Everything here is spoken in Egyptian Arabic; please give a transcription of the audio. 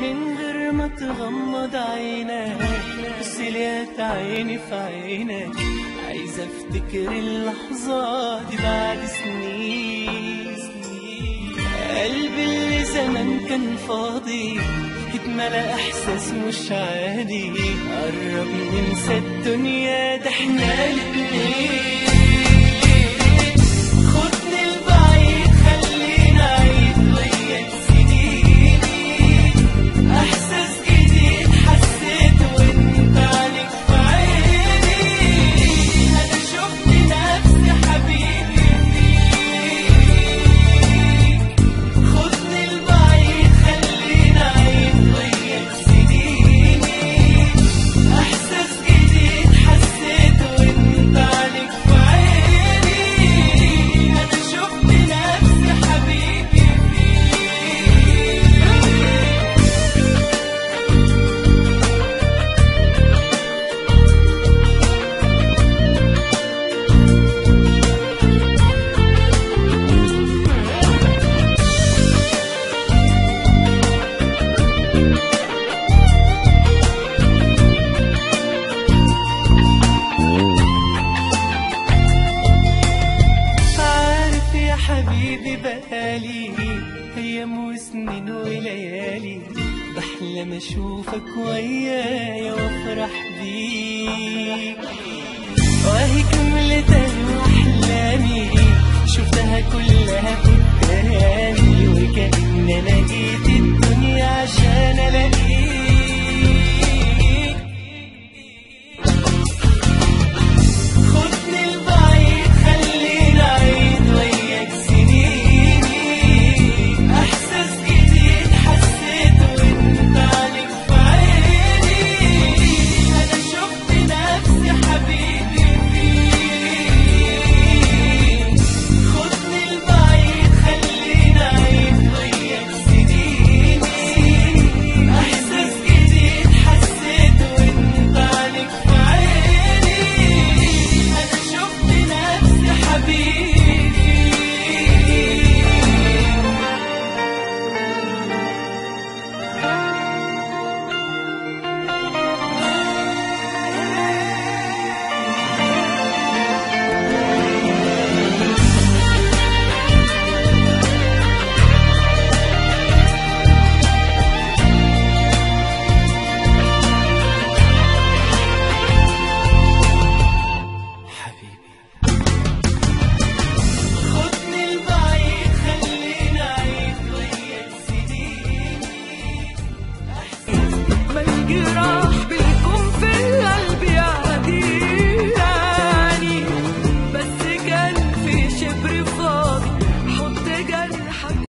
من غير ما تغمض عينك بص لي عيني في عينك عايز افتكر اللحظة دي بعد سنين قلبي اللي زمان كان فاضي اتملى احساس مش عادي قرب ننسى الدنيا ده احنا الاتنين خدني البعيد خلينا عيد وياك سنيني احساس جديد حسيت وانت عليك في عيني انا شفت نفسي حبيبي فيك خدني البعيد خلينا عيد وياك سنيني احساس جديد حسيت وانت عليك في عيني انا شفت نفسي حبيبي فيك عارف يا حبيبي بقالي ايام وسنين وليالي بحلم اشوفك ويايا وافرح بيك وهي كملت احلامي شفتها كلها قدامي وكأن انا جيت